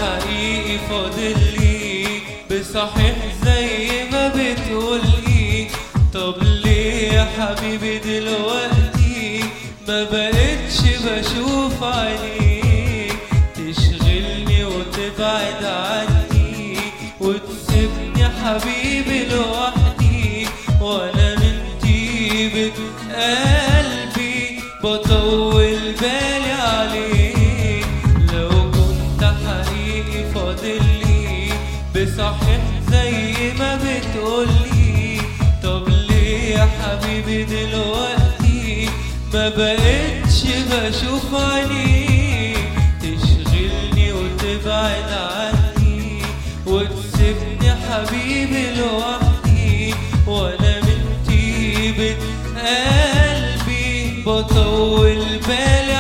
حقيقي فاضلي بصحيح زي ما بتقولي طب ليه يا حبيبي دلوقتي ما بقتش بشوف عينيك تشغلني وتبعد عني وتسيبني حبيبي لوحدي وانا من طيبة قلبي بطول بالي عليك لو كنت حقيقي فاضلي بصحيح زي ما بتقولي طب ليه يا حبيبي دلوقتي ما بقتش بشوف عينيك تشغلني وتبعد عني وتسيبني حبيبي لوحدي وانا من طيبة قلبي بطول بالي